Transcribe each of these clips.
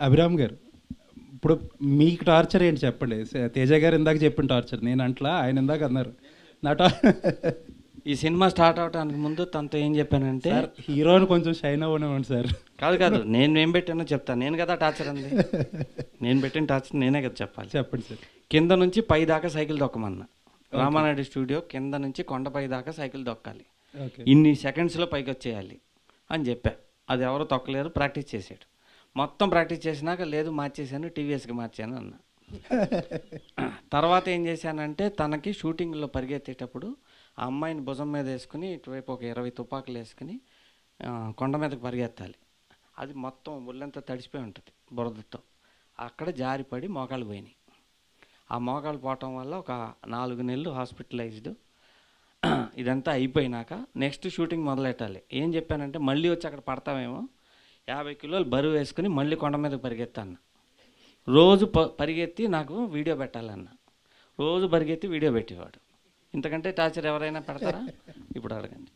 అభిరామ్ గారు ఇప్పుడు మీకు టార్చర్ ఏంటి చెప్పండి సే- తేజ గారు ఇందాక చెప్పిన టార్చర్ నేను అంట్లా ఆయన ఇందాక అన్నారు నా టా ఈ సినిమా స్టార్ట్ అవడానికి ముందు తనతో ఏం చెప్పానంటే సార్ హీరోని కొంచెం షైన్ అవ్వనివ్వండి సార్ కాదు కాదు నేను ఏం పెట్టానో చెప్తాను నేను కదా టార్చర్ అంది నేను పెట్టిన టార్చర్ నేనే కదా చెప్పాలి చెప్పండి సార్ కింద నుంచి పై దాకా సైకిల్ దొక్కమన్నా రామానాయుడు స్టూడియో కింద నుంచి కొండపై దాకా సైకిల్ దొక్కాలి ఓకే ఇన్ని సెకండ్స్లో పైకి వచ్చేయాలి అని చెప్పా అది ఎవరు తొక్కలేరు ప్రాక్టీస్ చేసాడు మొత్తం ప్రాక్టీస్ చేసినాక లేదు మార్చేసాను టీవీఎస్కి మార్చాను అన్న తర్వాత ఏం చేశానంటే తనకి షూటింగ్లో పరిగెత్తేటప్పుడు ఆ అమ్మాయిని భుజం మీద వేసుకుని ఇటువైపు ఒక ఇరవై తుపాకులు వేసుకుని ఆ, కొండ మీదకి పరిగెత్తాలి అది మొత్తం ఒళ్ళంతా తడిసిపోయి ఉంటుంది బురదతో అక్కడ జారిపడి మోకాలు పోయినాయి ఆ మోకాలు పోవటం వల్ల ఒక నాలుగు నెలలు హాస్పిటలైజ్డ్ ఇదంతా అయిపోయినాక నెక్స్ట్ షూటింగ్ మొదలెట్టాలి ఏం చెప్పానంటే మళ్ళీ వచ్చి అక్కడ పడతామేమో యాభై కిలోలు బరువు వేసుకుని మళ్ళీ కొండ మీద పరిగెత్తాను రోజు ప పరిగెత్తి నాకు వీడియో పెట్టాలన్న రోజు పరిగెత్తి వీడియో పెట్టేవాడు ఇంతకంటే టార్చర్ ఎవరైనా పెడతారా ఇప్పుడు అడగండి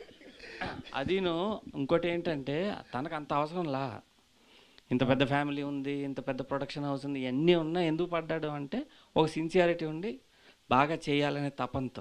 అదిను ఇంకోటి ఏంటంటే తనకు అంత అవసరంలా ఇంత పెద్ద ఫ్యామిలీ ఉంది ఇంత పెద్ద ప్రొడక్షన్ హౌస్ ఉంది ఇవన్నీ ఉన్నా ఎందుకు పడ్డాడు అంటే ఒక సిన్సియారిటీ ఉండి బాగా చేయాలనే తపంతో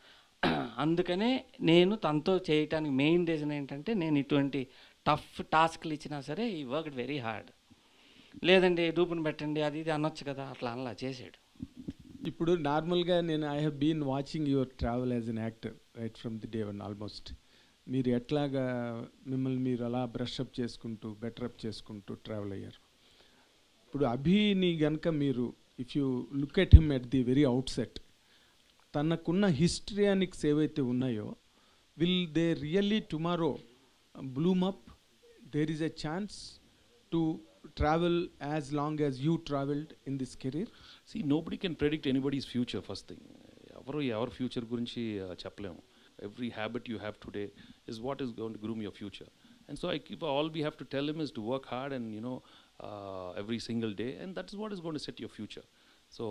అందుకనే నేను తనతో చేయటానికి మెయిన్ రీజన్ ఏంటంటే నేను ఇటువంటి టఫ్ టాస్క్లు ఇచ్చినా సరే ఈ వర్క్ వెరీ హార్డ్ లేదండి డూపుని పెట్టండి అది ఇది అనొచ్చు కదా అట్లా అనలా చేసాడు ఇప్పుడు నార్మల్గా నేను I have been watching your travel as an actor right from the day one almost మీరు ఎట్లాగా మిమ్మల్ని మీరు అలా బ్రషప్ చేసుకుంటూ బెటరప్ చేసుకుంటూ ట్రావెల్ అయ్యారు ఇప్పుడు అభిని గనక మీరు if you look at him at the very outset తనకున్న హిస్టరియానిక్స్ ఏవైతే ఉన్నాయో will they really tomorrow bloom up there is a chance to travel as long as you travelled in this career see nobody can predict anybody's future first thing ఎవరు ఎవరి future గురించి uh, చెప్పలేము every habit you have today is what is going to groom your future and so I keep all we have to tell him is to work hard and you know every single day and that is what is going to set your future so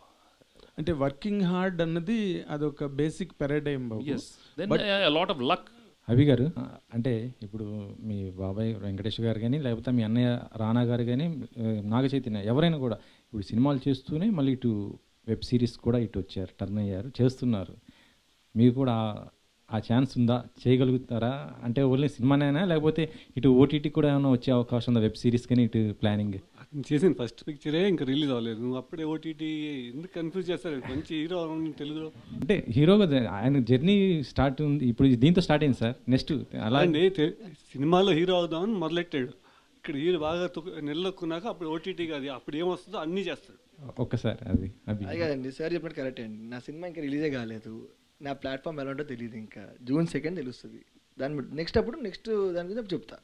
అంటే working hard అన్నది అదొక basic paradigm yes then lot of luck అవి గారు ఆ, అంటే ఇప్పుడు మీ బాబాయ్ వెంకటేష్ గారు కానీ లేకపోతే మీ అన్నయ్య రానా గారు కానీ ఆ, నాగ చైతన్య ఎవరైనా కూడా ఇప్పుడు సినిమాలు చేస్తూనే మళ్ళీ ఇటు వెబ్ సిరీస్ కూడా ఇటు వచ్చారు టర్న్ అయ్యారు చేస్తున్నారు మీకు కూడా ఆ- ఆ ఛాన్స్ ఉందా చేయగలుగుతారా అంటే ఓన్లీ సినిమానేనా లేకపోతే ఇటు ఓటీటీ కూడా ఏమైనా వచ్చే అవకాశం ఉందా వెబ్ సిరీస్ కానీ ఇటు ప్లానింగ్ నేను చేసిన ఫస్ట్ పిక్చరే ఇంకా రిలీజ్ అవ్వలేదు నువ్వు అప్పుడే ఓటీటీ ఎందుకు కన్ఫ్యూజ్ చేస్తారు మంచి హీరో తెలుగులో అంటే హీరోగా ద- ఆయన జర్నీ స్టార్ట్ ఉంది ఇప్పుడు దీంతో స్టార్ట్ అయింది సార్ నెక్స్ట్ అలా అండి తె- సినిమాలో హీరో అవుదామని మొదలెట్టాడు ఇక్కడ హీరో బాగా నిలదొక్కున్నాక అప్పుడు ఓటీటీ కాదు అప్పుడు ఏమొస్తుందో అన్నీ చేస్తాడు ఒక్కసారి అది అవి అది కాదండి సార్ చెప్పినట్టు కరెక్ట్ అండి నా సినిమా ఇంకా రిలీజే కాలేదు నా ప్లాట్ఫామ్ ఎలా ఉంటుందో తెలియదు ఇంకా జూన్ సెకండ్ తెలుస్తుంది దాని నెక్స్ట్ అప్పుడు నెక్స్ట్ దాని గురించి అప్పుడు చెప్తా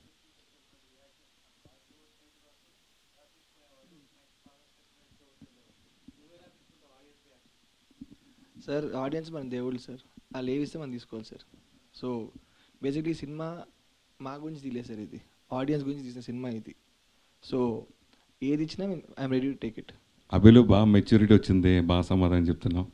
సార్ ఆడియన్స్ మన దేవుళ్ళు సార్ వాళ్ళు ఏవిస్తే మనం తీసుకోవాలి సార్ సో బేసిక్లీ సినిమా మా గురించి తీయలేదు సార్ ఇది ఆడియన్స్ గురించి తీసిన సినిమా ఇది సో ఏది ఇచ్చినా I'm ready to take it అభిలో బాగా మెచ్యూరిటీ వచ్చింది బాగా సమాధానం చెప్తున్నాం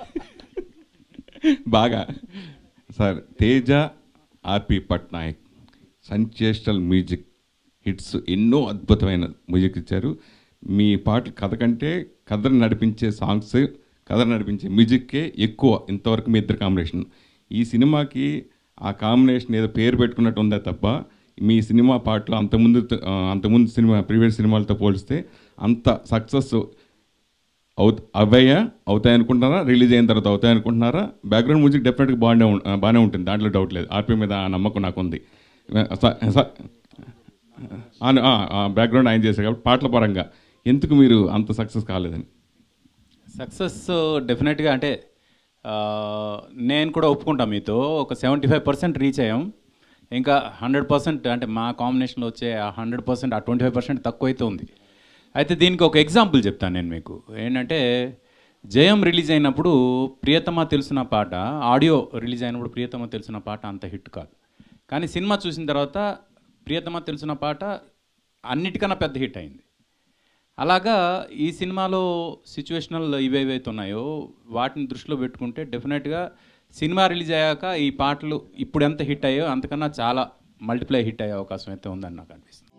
బాగా సార్ తేజ ఆర్పి పట్నాయక్ సంచేస్టల్ మ్యూజిక్ హిట్స్ ఎన్నో అద్భుతమైన మ్యూజిక్ ఇచ్చారు మీ పాటలు కథ కంటే కథను నడిపించే సాంగ్స్ కథను నడిపించే మ్యూజిక్కే ఎక్కువ ఇంతవరకు మీ ఇద్దరు కాంబినేషన్ ఈ సినిమాకి ఆ కాంబినేషన్ ఏదో పేరు పెట్టుకున్నట్టు ఉందే తప్ప మీ సినిమా పాటలు అంతకుముందు ఆ, అంతకుముందు సినిమా ప్రీవియస్ సినిమాలతో పోలిస్తే అంత సక్సెస్ అవు అవయ్యా అవుతాయి అనుకుంటున్నారా రిలీజ్ అయిన తర్వాత అవుతాయి అనుకుంటున్నారా బ్యాక్గ్రౌండ్ మ్యూజిక్ డెఫినెట్గా బాగానే ఉం- బాగానే ఉంటుంది దాంట్లో డౌట్ లేదు ఆర్పీ మీద ఆ నమ్మకం నాకు ఉంది స- స- బ్యాక్గ్రౌండ్ ఆయన చేశారు కాబట్టి పాటల పరంగా ఎందుకు మీరు అంత సక్సెస్ కాలేదని సక్సెస్ డెఫినెట్గా అంటే ఆ, నేను కూడా ఒప్పుకుంటా మీతో ఒక సెవెంటీ ఫైవ్ పర్సెంట్ రీచ్ అయ్యాం ఇంకా హండ్రెడ్ పర్సెంట్ అంటే మా కాంబినేషన్లో వచ్చే ఆ హండ్రెడ్ పర్సెంట్ ఆ ట్వంటీ ఫైవ్ పర్సెంట్ తక్కువ అయితే ఉంది అయితే దీనికి ఒక ఎగ్జాంపుల్ చెప్తాను నేను మీకు ఏంటంటే జయం రిలీజ్ అయినప్పుడు ప్రియతమ తెలిసిన పాట ఆడియో రిలీజ్ అయినప్పుడు ప్రియతమ తెలిసిన పాట అంత హిట్ కాదు కానీ సినిమా చూసిన తర్వాత ప్రియతమ తెలిసిన పాట అన్నిటికన్నా పెద్ద హిట్ అయింది అలాగా ఈ సినిమాలో సిచ్యువేషనల్ ఇవేవైతే ఉన్నాయో వాటిని దృష్టిలో పెట్టుకుంటే డెఫినెట్గా సినిమా రిలీజ్ అయ్యాక ఈ పాటలు ఇప్పుడు ఎంత హిట్ అయ్యాయో అంతకన్నా చాలా మల్టిప్లై హిట్ అయ్యే అవకాశం అయితే ఉందని నాకు అనిపిస్తుంది